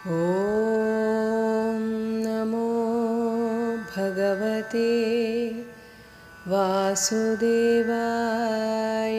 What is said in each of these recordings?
ॐ नमो भगवते വാസുദേവായ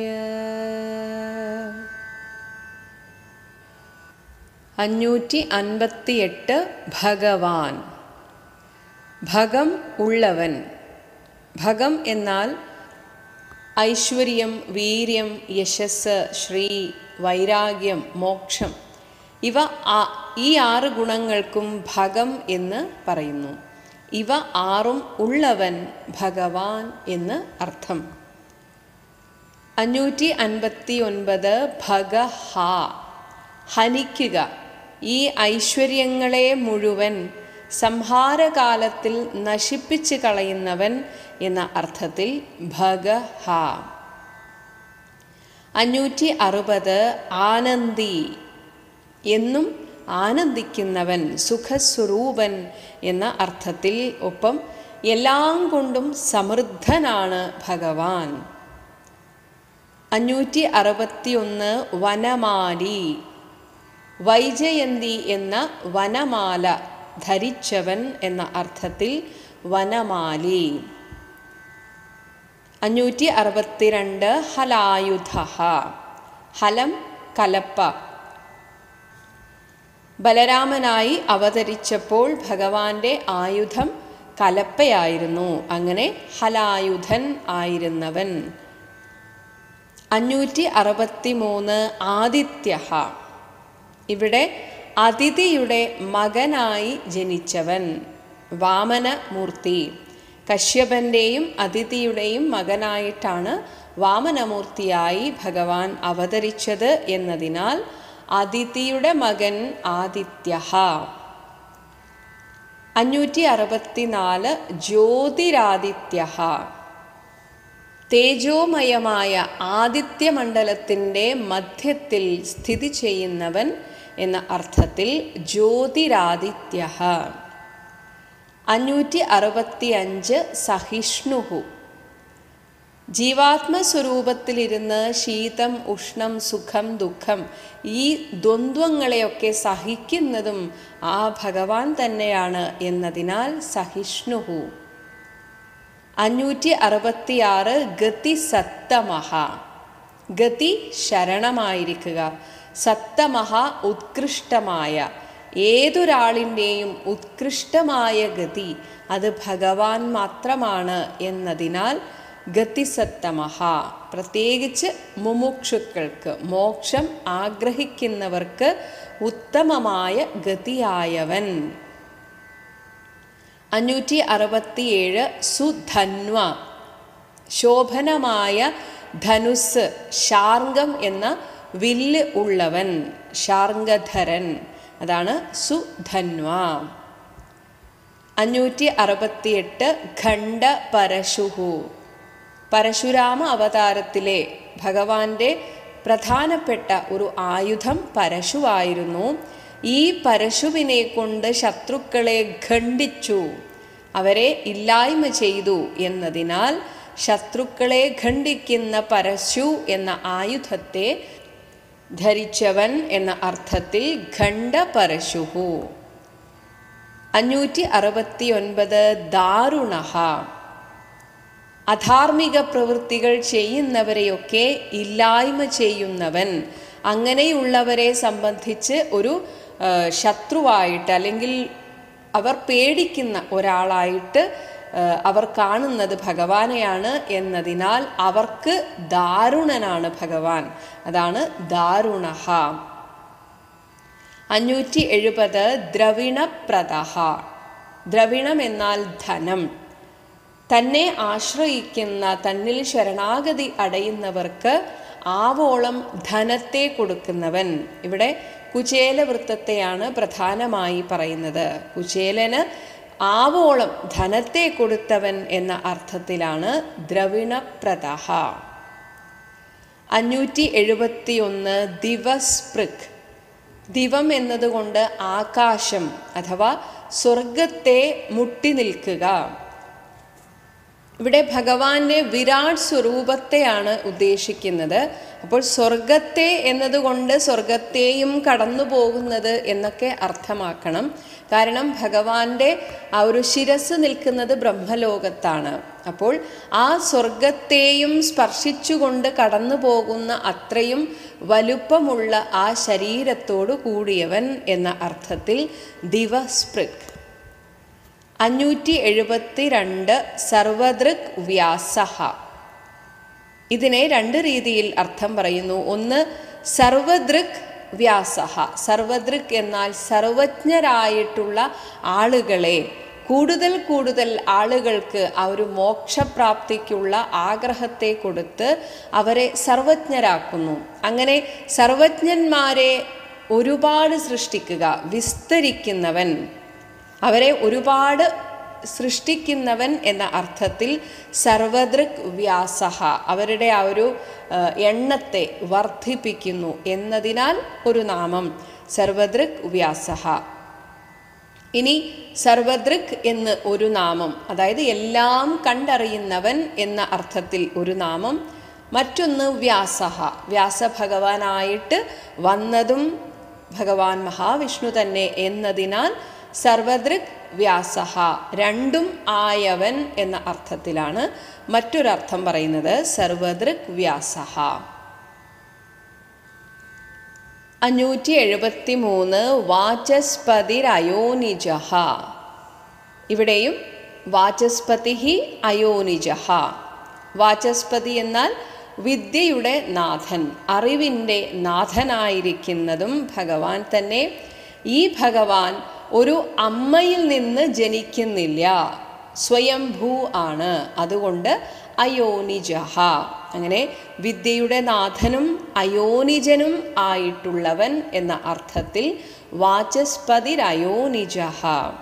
അഞ്ഞൂറ്റി അൻപത്തിയെട്ട് ഭഗവാൻ ഭഗം ഉള്ളവൻ ഭഗം എന്നാൽ ഐശ്വര്യം വീര്യം യശസ് ശ്രീ വൈരാഗ്യം മോക്ഷം ഇവ ആ- ഈ ആറ് ഗുണങ്ങൾക്കും ഭഗം എന്ന് പറയുന്നു ഇവ ആറും ഉള്ളവൻ ഭഗവാൻ എന്ന് അർത്ഥം അഞ്ഞൂറ്റി അൻപത്തി ഒൻപത് ഭഗഹ ഹനിക്കുക ഈ ഐശ്വര്യങ്ങളെ മുഴുവൻ സംഹാരകാലത്തിൽ നശിപ്പിച്ച് കളയുന്നവൻ എന്ന അർത്ഥത്തിൽ ഭഗഹ അഞ്ഞൂറ്റി അറുപത് ആനന്ദി എന്നും ആനന്ദിക്കുന്നവൻ സുഖസ്വരൂപൻ എന്ന അർത്ഥത്തിൽ ഒപ്പം എല്ലാം കൊണ്ടും സമൃദ്ധനാണ് ഭഗവാൻ അഞ്ഞൂറ്റി അറുപത്തിയൊന്ന് വനമാലി വൈജയന്തി എന്ന വനമാല ധരിച്ചവൻ എന്ന അർത്ഥത്തിൽ വനമാലി അഞ്ഞൂറ്റി അറുപത്തിരണ്ട് ഹലായുധ ഹലം കലപ്പ ബലരാമനായി അവതരിച്ചപ്പോൾ ഭഗവാന്റെ ആയുധം കലപ്പയായിരുന്നു അങ്ങനെ ഹലായുധൻ ആയിരുന്നവൻ അഞ്ഞൂറ്റി അറുപത്തി മൂന്ന് ആദിത്യ ഇവിടെ അതിഥിയുടെ മകനായി ജനിച്ചവൻ വാമനമൂർത്തി കശ്യപൻ്റെയും അതിഥിയുടെയും മകനായിട്ടാണ് വാമനമൂർത്തിയായി ഭഗവാൻ അവതരിച്ചത് എന്നതിനാൽ അതിഥിയുടെ മകൻ ആദിത്യ അഞ്ഞൂറ്റി അറുപത്തിനാല് ജ്യോതിരാദിത്യ തേജോമയമായ ആദിത്യമണ്ഡലത്തിൻ്റെ മധ്യത്തിൽ സ്ഥിതി ചെയ്യുന്നവൻ എന്ന അർത്ഥത്തിൽ ജ്യോതിരാദിത്യ അഞ്ഞൂറ്റി അറുപത്തി അഞ്ച് സഹിഷ്ണുഹു ജീവാത്മസ്വരൂപത്തിലിരുന്ന് ശീതം ഉഷ്ണം സുഖം ദുഃഖം ഈ ദ്വന്ദ്വങ്ങളെയൊക്കെ സഹിക്കുന്നതും ആ ഭഗവാൻ തന്നെയാണ് എന്നതിനാൽ സഹിഷ്ണുഹു അഞ്ഞൂറ്റി അറുപത്തിയാറ് ഗതി സത്തമഹ ഗതി ശരണമായിരിക്കുക സത്തമഹ ഉത്കൃഷ്ടമായ ഏതൊരാളിൻ്റെയും ഉത്കൃഷ്ടമായ ഗതി അത് ഭഗവാൻ മാത്രമാണ് എന്നതിനാൽ ഗതിസത്തമഹ പ്രത്യേകിച്ച് മുമുക്ഷുക്കൾക്ക് മോക്ഷം ആഗ്രഹിക്കുന്നവർക്ക് ഉത്തമമായ ഗതിയായവൻ അഞ്ഞൂറ്റി അറുപത്തിയേഴ് സുധന്വ ശോഭനമായ ധനുസ് ശാർങ്കം എന്ന വില്ല് ഉള്ളവൻ ശാർങ്കധരൻ അതാണ് സുധന്വ അഞ്ഞൂറ്റി അറുപത്തിയെട്ട് ഖണ്ഡ പരശുഹു പരശുരാമ അവതാരത്തിലെ ഭഗവാന്റെ പ്രധാനപ്പെട്ട ഒരു ആയുധം പരശുവായിരുന്നു ഈ പരശുവിനെ കൊണ്ട് ശത്രുക്കളെ ഖണ്ഡിച്ചു അവരെ ഇല്ലായ്മ ചെയ്തു എന്നതിനാൽ ശത്രുക്കളെ ഖണ്ഡിക്കുന്ന പരശു എന്ന ആയുധത്തെ ധരിച്ചവൻ എന്ന അർത്ഥത്തിൽ ഖണ്ഡ പരശുഹു അഞ്ഞൂറ്റി അറുപത്തി ഒൻപത് ദാരുണഹ അധാർമിക പ്രവൃത്തികൾ ചെയ്യുന്നവരെയൊക്കെ ഇല്ലായ്മ ചെയ്യുന്നവൻ അങ്ങനെയുള്ളവരെ സംബന്ധിച്ച് ഒരു ആ, ശത്രുവായിട്ട് അല്ലെങ്കിൽ അവർ പേടിക്കുന്ന ഒരാളായിട്ട് ആ, അവർ കാണുന്നത് ഭഗവാനെയാണ് എന്നതിനാൽ അവർക്ക് ദാരുണനാണ് ഭഗവാൻ അതാണ് ദാരുണഹ അഞ്ഞൂറ്റി എഴുപത് ദ്രവിണപ്രദഹ ദ്രവിണം എന്നാൽ ധനം തന്നെ ആശ്രയിക്കുന്ന തന്നിൽ ശരണാഗതി അടയുന്നവർക്ക് ആവോളം ധനത്തെ കൊടുക്കുന്നവൻ ഇവിടെ കുചേല വൃത്തത്തെയാണ് പ്രധാനമായി പറയുന്നത് കുചേലന് ആവോളം ധനത്തെ കൊടുത്തവൻ എന്ന അർത്ഥത്തിലാണ് ദ്രവിണപ്രദഹ അഞ്ഞൂറ്റി എഴുപത്തി ഒന്ന് ദിവസ്പൃക് ദിവം എന്നതുകൊണ്ട് ആകാശം അഥവാ സ്വർഗത്തെ മുട്ടി നിൽക്കുക ഇവിടെ ഭഗവാന്റെ വിരാട് സ്വരൂപത്തെയാണ് ഉദ്ദേശിക്കുന്നത് അപ്പോൾ സ്വർഗത്തെ എന്നതുകൊണ്ട് സ്വർഗത്തെയും കടന്നു പോകുന്നത് എന്നൊക്കെ അർത്ഥമാക്കണം കാരണം ഭഗവാന്റെ ആ ഒരു ശിരസ് നിൽക്കുന്നത് ബ്രഹ്മലോകത്താണ് അപ്പോൾ ആ സ്വർഗത്തെയും സ്പർശിച്ചുകൊണ്ട് കടന്നു പോകുന്ന അത്രയും വലുപ്പമുള്ള ആ ശരീരത്തോടു കൂടിയവൻ എന്ന അർത്ഥത്തിൽ ദിവസ്പൃക് അഞ്ഞൂറ്റി എഴുപത്തി രണ്ട് സർവദൃക് വ്യാസഹ ഇതിനെ രണ്ട് രീതിയിൽ അർത്ഥം പറയുന്നു ഒന്ന് സർവദൃക് വ്യാസഹ സർവദൃക് എന്നാൽ സർവജ്ഞരായിട്ടുള്ള ആളുകളെ കൂടുതൽ കൂടുതൽ ആളുകൾക്ക് ആ ഒരു മോക്ഷപ്രാപ്തിക്കുള്ള ആഗ്രഹത്തെ കൊടുത്ത് അവരെ സർവജ്ഞരാക്കുന്നു അങ്ങനെ സർവജ്ഞന്മാരെ ഒരുപാട് സൃഷ്ടിക്കുക വിസ്തരിക്കുന്നവൻ അവരെ ഒരുപാട് സൃഷ്ടിക്കുന്നവൻ എന്ന അർത്ഥത്തിൽ സർവദൃക് വ്യാസഹ അവരുടെ ആ ഒരു ആ, എണ്ണത്തെ വർദ്ധിപ്പിക്കുന്നു എന്നതിനാൽ ഒരു നാമം സർവദൃക് വ്യാസഹ ഇനി സർവദൃക് എന്ന് ഒരു നാമം അതായത് എല്ലാം കണ്ടറിയുന്നവൻ എന്ന അർത്ഥത്തിൽ ഒരു നാമം മറ്റൊന്ന് വ്യാസഹ വ്യാസഭഗവാനായിട്ട് വന്നതും ഭഗവാൻ മഹാവിഷ്ണു തന്നെ എന്നതിനാൽ സർവദൃക് വ്യാസഹ രണ്ടും ആയവൻ എന്ന അർത്ഥത്തിലാണ് മറ്റൊരർത്ഥം പറയുന്നത് സർവദൃക് വ്യാസഹ അഞ്ഞൂറ്റി എഴുപത്തി മൂന്ന് വാചസ്പതിരയോനിജഹ ഇവിടെയും വാചസ്പതി അയോനിജഹ വാചസ്പതി എന്നാൽ വിദ്യയുടെ നാഥൻ അറിവിൻ്റെ നാഥനായിരിക്കുന്നതും ഭഗവാൻ തന്നെ ഈ ഭഗവാൻ ഒരു അമ്മയിൽ നിന്ന് ജനിക്കുന്നില്ല സ്വയംഭൂ ആണ് അതുകൊണ്ട് അയോനിജഹ അങ്ങനെ വിദ്യയുടെ നാഥനും അയോനിജനും ആയിട്ടുള്ളവൻ എന്ന അർത്ഥത്തിൽ വാചസ്പതിരയോനിജഹ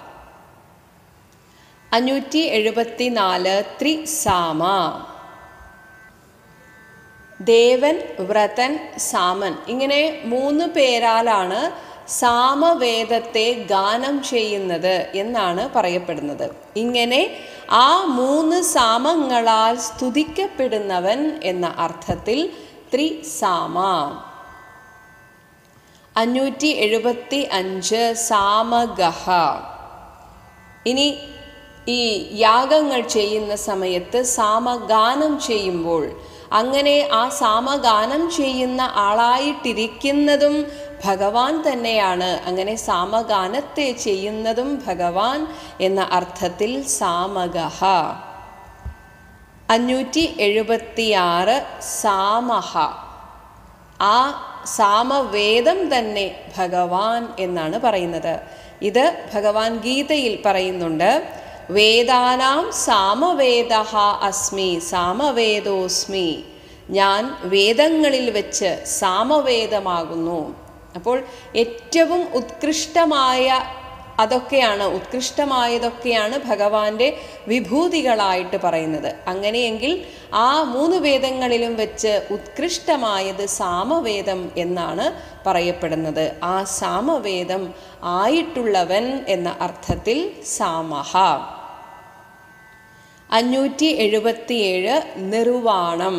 അഞ്ഞൂറ്റി എഴുപത്തിനാല് ത്രിസാമ ദേവൻ വ്രതൻ സാമൻ ഇങ്ങനെ മൂന്ന് പേരാലാണ് സാമവേദത്തെ ഗാനം ചെയ്യുന്നത് എന്നാണ് പറയപ്പെടുന്നത് ഇങ്ങനെ ആ മൂന്ന് സാമങ്ങളാൽ സ്തുതിക്കപ്പെടുന്നവൻ എന്ന അർത്ഥത്തിൽ ത്രിസാമ അഞ്ഞൂറ്റി എഴുപത്തി അഞ്ച് സാമഗഹ ഇനി ഈ യാഗങ്ങൾ ചെയ്യുന്ന സമയത്ത് സാമഗാനം ചെയ്യുമ്പോൾ അങ്ങനെ ആ സാമഗാനം ചെയ്യുന്ന ആളായിട്ടിരിക്കുന്നതും ഭഗവാൻ തന്നെയാണ് അങ്ങനെ സാമഗാനത്തെ ചെയ്യുന്നതും ഭഗവാൻ എന്ന അർത്ഥത്തിൽ സാമഗഹ അഞ്ഞൂറ്റി എഴുപത്തിയാറ് സാമഹ ആ സാമവേദം തന്നെ ഭഗവാൻ എന്നാണ് പറയുന്നത് ഇത് ഭഗവാൻ ഗീതയിൽ പറയുന്നുണ്ട് വേദാനാം സാമവേദ അസ്മി സാമവേദോസ്മി ഞാൻ വേദങ്ങളിൽ വെച്ച് സാമവേദമാകുന്നു അപ്പോൾ ഏറ്റവും ഉത്കൃഷ്ടമായ അതൊക്കെയാണ് ഉത്കൃഷ്ടമായതൊക്കെയാണ് ഭഗവാന്റെ വിഭൂതികളായിട്ട് പറയുന്നത് അങ്ങനെയെങ്കിൽ ആ മൂന്ന് വേദങ്ങളിലും വെച്ച് ഉത്കൃഷ്ടമായത് സാമവേദം എന്നാണ് പറയപ്പെടുന്നത് ആ സാമവേദം ആയിട്ടുള്ളവൻ എന്ന അർത്ഥത്തിൽ സാമഹ അഞ്ഞൂറ്റി എഴുപത്തിയേഴ് നിർവാണം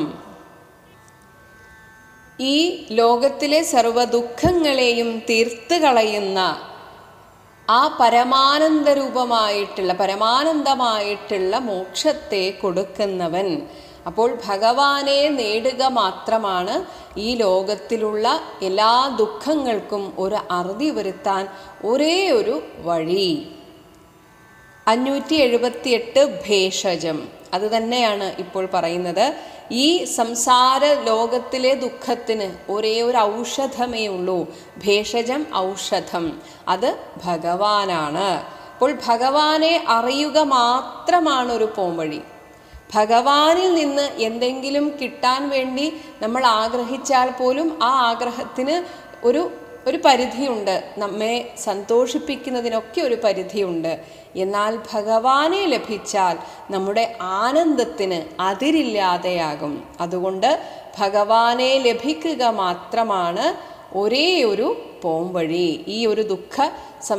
ഈ ലോകത്തിലെ സർവ്വ ദുഃഖങ്ങളെയും തീർത്ത് കളയുന്ന ആ പരമാനന്ദരൂപമായിട്ടുള്ള പരമാനന്ദമായിട്ടുള്ള മോക്ഷത്തെ കൊടുക്കുന്നവൻ അപ്പോൾ ഭഗവാനെ നേടുക മാത്രമാണ് ഈ ലോകത്തിലുള്ള എല്ലാ ദുഃഖങ്ങൾക്കും ഒരു അറുതി വരുത്താൻ ഒരേ ഒരു വഴി അഞ്ഞൂറ്റി എഴുപത്തിയെട്ട് ഭേഷജം അത് തന്നെയാണ് ഇപ്പോൾ പറയുന്നത് ഈ സംസാര ലോകത്തിലെ ദുഃഖത്തിന് ഒരേ ഒരു ഔഷധമേ ഉള്ളൂ ഭേഷജം ഔഷധം അത് ഭഗവാനാണ് അപ്പോൾ ഭഗവാനെ അറിയുക മാത്രമാണ് ഒരു പോംവഴി ഭഗവാനിൽ നിന്ന് എന്തെങ്കിലും കിട്ടാൻ വേണ്ടി നമ്മൾ ആഗ്രഹിച്ചാൽ പോലും ആ ആഗ്രഹത്തിന് ഒരു ഒരു പരിധിയുണ്ട് നമ്മെ സന്തോഷിപ്പിക്കുന്നതിനൊക്കെ ഒരു പരിധിയുണ്ട് എന്നാൽ ഭഗവാനെ ലഭിച്ചാൽ നമ്മുടെ ആനന്ദത്തിന് അതിരില്ലാതെയാകും അതുകൊണ്ട് ഭഗവാനെ ലഭിക്കുക മാത്രമാണ് ഒരേ ഒരു പോംവഴി ഈ ഒരു ദുഃഖ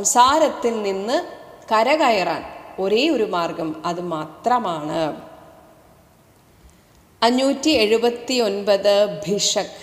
സംസാരത്തിൽ നിന്ന് കരകയറാൻ ഒരേ ഒരു മാർഗം അത് മാത്രമാണ് അഞ്ഞൂറ്റി എഴുപത്തി ഒൻപത് ഭിഷക്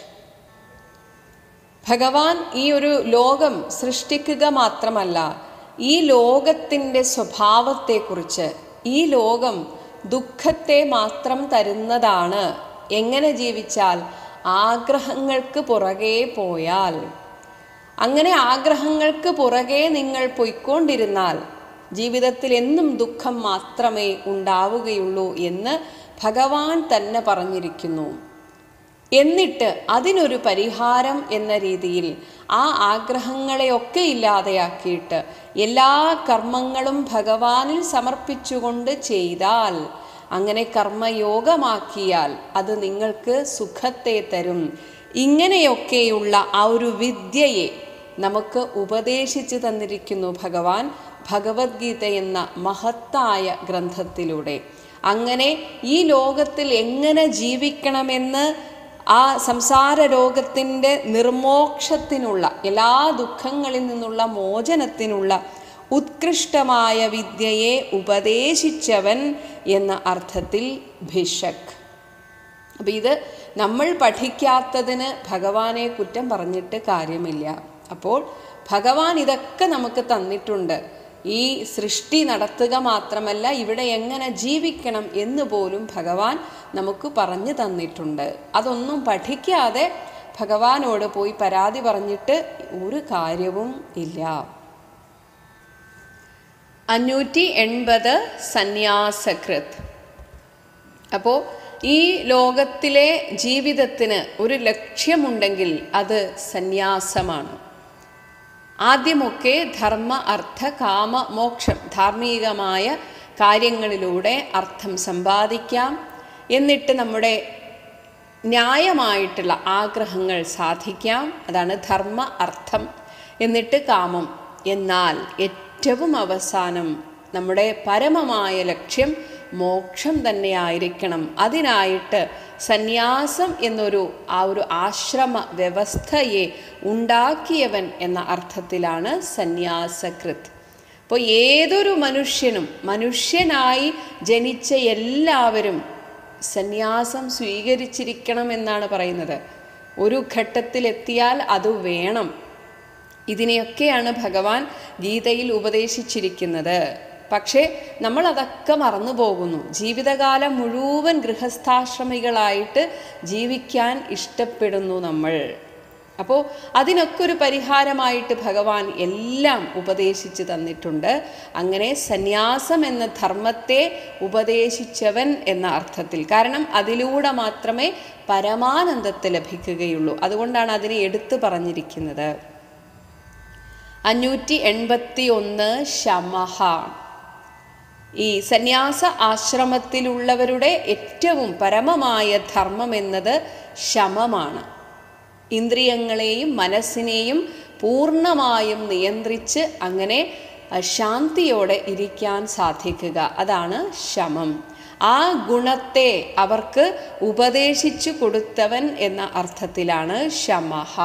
ഭഗവാൻ ഈ ഒരു ലോകം സൃഷ്ടിക്കുക മാത്രമല്ല ഈ ലോകത്തിൻ്റെ സ്വഭാവത്തെക്കുറിച്ച് ഈ ലോകം ദുഃഖത്തെ മാത്രം തരുന്നതാണ് എങ്ങനെ ജീവിച്ചാൽ ആഗ്രഹങ്ങൾക്ക് പുറകെ പോയാൽ അങ്ങനെ ആഗ്രഹങ്ങൾക്ക് പുറകെ നിങ്ങൾ പൊയ്ക്കൊണ്ടിരുന്നാൽ ജീവിതത്തിൽ എന്നും ദുഃഖം മാത്രമേ ഉണ്ടാവുകയുള്ളൂ എന്ന് ഭഗവാൻ തന്നെ പറഞ്ഞിരിക്കുന്നു എന്നിട്ട് അതിനൊരു പരിഹാരം എന്ന രീതിയിൽ ആ ആഗ്രഹങ്ങളെയൊക്കെ ഇല്ലാതെയാക്കിയിട്ട് എല്ലാ കർമ്മങ്ങളും ഭഗവാനിൽ സമർപ്പിച്ചുകൊണ്ട് ചെയ്താൽ അങ്ങനെ കർമ്മയോഗമാക്കിയാൽ അത് നിങ്ങൾക്ക് സുഖത്തെ തരും ഇങ്ങനെയൊക്കെയുള്ള ആ ഒരു വിദ്യയെ നമുക്ക് ഉപദേശിച്ചു തന്നിരിക്കുന്നു ഭഗവാൻ ഭഗവത്ഗീത എന്ന മഹത്തായ ഗ്രന്ഥത്തിലൂടെ അങ്ങനെ ഈ ലോകത്തിൽ എങ്ങനെ ജീവിക്കണമെന്ന് ആ സംസാര രോഗത്തിൻ്റെ നിർമോക്ഷത്തിനുള്ള എല്ലാ ദുഃഖങ്ങളിൽ നിന്നുള്ള മോചനത്തിനുള്ള ഉത്കൃഷ്ടമായ വിദ്യയെ ഉപദേശിച്ചവൻ എന്ന അർത്ഥത്തിൽ ഭിഷക് അപ്പം ഇത് നമ്മൾ പഠിക്കാത്തതിന് ഭഗവാനെ കുറ്റം പറഞ്ഞിട്ട് കാര്യമില്ല അപ്പോൾ ഭഗവാൻ ഇതൊക്കെ നമുക്ക് തന്നിട്ടുണ്ട് ഈ സൃഷ്ടി നടത്തുക മാത്രമല്ല ഇവിടെ എങ്ങനെ ജീവിക്കണം എന്ന് പോലും ഭഗവാൻ നമുക്ക് പറഞ്ഞു തന്നിട്ടുണ്ട് അതൊന്നും പഠിക്കാതെ ഭഗവാനോട് പോയി പരാതി പറഞ്ഞിട്ട് ഒരു കാര്യവും ഇല്ല അഞ്ഞൂറ്റി എൺപത് സന്യാസകൃത് അപ്പോൾ ഈ ലോകത്തിലെ ജീവിതത്തിന് ഒരു ലക്ഷ്യമുണ്ടെങ്കിൽ അത് സന്യാസമാണ് ആദ്യമൊക്കെ ധർമ്മ അർത്ഥ കാമ മോക്ഷം ധാർമ്മികമായ കാര്യങ്ങളിലൂടെ അർത്ഥം സമ്പാദിക്കാം എന്നിട്ട് നമ്മുടെ ന്യായമായിട്ടുള്ള ആഗ്രഹങ്ങൾ സാധിക്കാം അതാണ് ധർമ്മ അർത്ഥം എന്നിട്ട് കാമം എന്നാൽ ഏറ്റവും അവസാനം നമ്മുടെ പരമമായ ലക്ഷ്യം മോക്ഷം തന്നെയായിരിക്കണം അതിനായിട്ട് സന്യാസം എന്നൊരു ആ ഒരു ആശ്രമ വ്യവസ്ഥയെ ഉണ്ടാക്കിയവൻ എന്ന അർത്ഥത്തിലാണ് സന്യാസകൃത് അപ്പോൾ ഏതൊരു മനുഷ്യനും മനുഷ്യനായി ജനിച്ച എല്ലാവരും സന്യാസം സ്വീകരിച്ചിരിക്കണം എന്നാണ് പറയുന്നത് ഒരു ഘട്ടത്തിലെത്തിയാൽ അത് വേണം ഇതിനെയൊക്കെയാണ് ഭഗവാൻ ഗീതയിൽ ഉപദേശിച്ചിരിക്കുന്നത് പക്ഷേ നമ്മൾ അതൊക്കെ മറന്നു പോകുന്നു ജീവിതകാലം മുഴുവൻ ഗൃഹസ്ഥാശ്രമികളായിട്ട് ജീവിക്കാൻ ഇഷ്ടപ്പെടുന്നു നമ്മൾ അപ്പോൾ അതിനൊക്കെ ഒരു പരിഹാരമായിട്ട് ഭഗവാൻ എല്ലാം ഉപദേശിച്ച് തന്നിട്ടുണ്ട് അങ്ങനെ സന്യാസം എന്ന ധർമ്മത്തെ ഉപദേശിച്ചവൻ എന്ന അർത്ഥത്തിൽ കാരണം അതിലൂടെ മാത്രമേ പരമാനന്ദത്തെ ലഭിക്കുകയുള്ളൂ അതുകൊണ്ടാണ് അതിനെ എടുത്തു പറഞ്ഞിരിക്കുന്നത് അഞ്ഞൂറ്റി എൺപത്തി ഒന്ന് ശമഹ ഈ സന്യാസ ആശ്രമത്തിലുള്ളവരുടെ ഏറ്റവും പരമമായ ധർമ്മം എന്നത് ശമമാണ് ഇന്ദ്രിയങ്ങളെയും മനസ്സിനെയും പൂർണ്ണമായും നിയന്ത്രിച്ച് അങ്ങനെ ശാന്തിയോടെ ഇരിക്കാൻ സാധിക്കുക അതാണ് ശമം ആ ഗുണത്തെ അവർക്ക് ഉപദേശിച്ചു കൊടുത്തവൻ എന്ന അർത്ഥത്തിലാണ് ശമഹ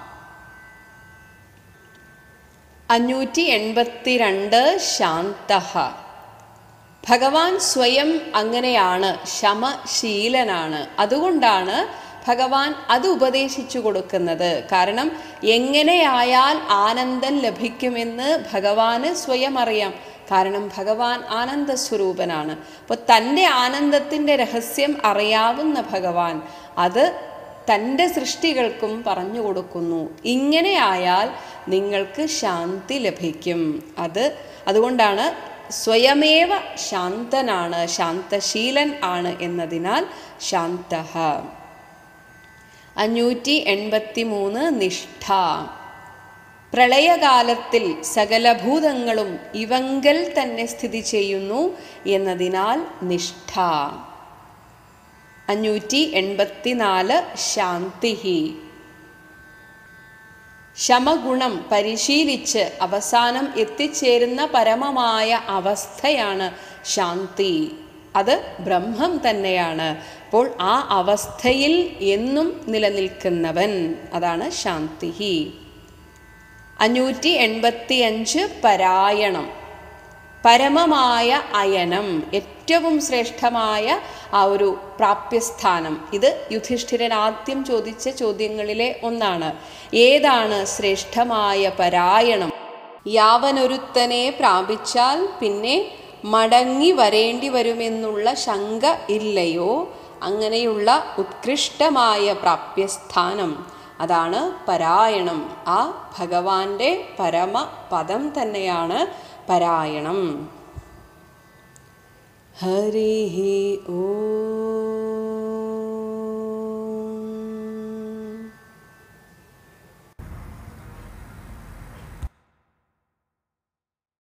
അഞ്ഞൂറ്റി എൺപത്തിരണ്ട് ശാന്തഹ ഭഗവാൻ സ്വയം അങ്ങനെയാണ് ശമശീലനാണ് അതുകൊണ്ടാണ് ഭഗവാൻ അത് ഉപദേശിച്ചു കൊടുക്കുന്നത് കാരണം എങ്ങനെയായാൽ ആനന്ദം ലഭിക്കുമെന്ന് ഭഗവാന് സ്വയം അറിയാം കാരണം ഭഗവാൻ ആനന്ദ സ്വരൂപനാണ് അപ്പോൾ തൻ്റെ ആനന്ദത്തിൻ്റെ രഹസ്യം അറിയാവുന്ന ഭഗവാൻ അത് തൻ്റെ സൃഷ്ടികൾക്കും പറഞ്ഞു കൊടുക്കുന്നു ഇങ്ങനെയായാൽ നിങ്ങൾക്ക് ശാന്തി ലഭിക്കും അത് അതുകൊണ്ടാണ് സ്വയമേവ ശാന്തനാണ് ശാന്തശീലൻ ആണ് എന്നതിനാൽ ശാന്ത അഞ്ഞൂറ്റി എൺപത്തി മൂന്ന് നിഷ്ഠ പ്രളയകാലത്തിൽ സകല ഭൂതങ്ങളും ഇവങ്കൽ തന്നെ സ്ഥിതി ചെയ്യുന്നു എന്നതിനാൽ നിഷ്ഠ അഞ്ഞൂറ്റി എൺപത്തിനാല് ശാന്തി ശമഗുണം പരിശീലിച്ച് അവസാനം എത്തിച്ചേരുന്ന പരമമായ അവസ്ഥയാണ് ശാന്തി അത് ബ്രഹ്മം തന്നെയാണ് അപ്പോൾ ആ അവസ്ഥയിൽ എന്നും നിലനിൽക്കുന്നവൻ അതാണ് ശാന്തി അഞ്ഞൂറ്റി എൺപത്തി അഞ്ച് പരായണം പരമമായ അയനം ഏറ്റവും ശ്രേഷ്ഠമായ ആ ഒരു പ്രാപ്യസ്ഥാനം ഇത് യുധിഷ്ഠിരൻ ആദ്യം ചോദിച്ച ചോദ്യങ്ങളിലെ ഒന്നാണ് ഏതാണ് ശ്രേഷ്ഠമായ പരായണം യാവനൊരുത്തനെ പ്രാപിച്ചാൽ പിന്നെ മടങ്ങി വരേണ്ടി വരുമെന്നുള്ള ശങ്ക ഇല്ലയോ അങ്ങനെയുള്ള ഉത്കൃഷ്ടമായ പ്രാപ്യസ്ഥാനം അതാണ് പരായണം ആ ഭഗവാന്റെ പരമപദം തന്നെയാണ് പരായണം ഹരി ഓ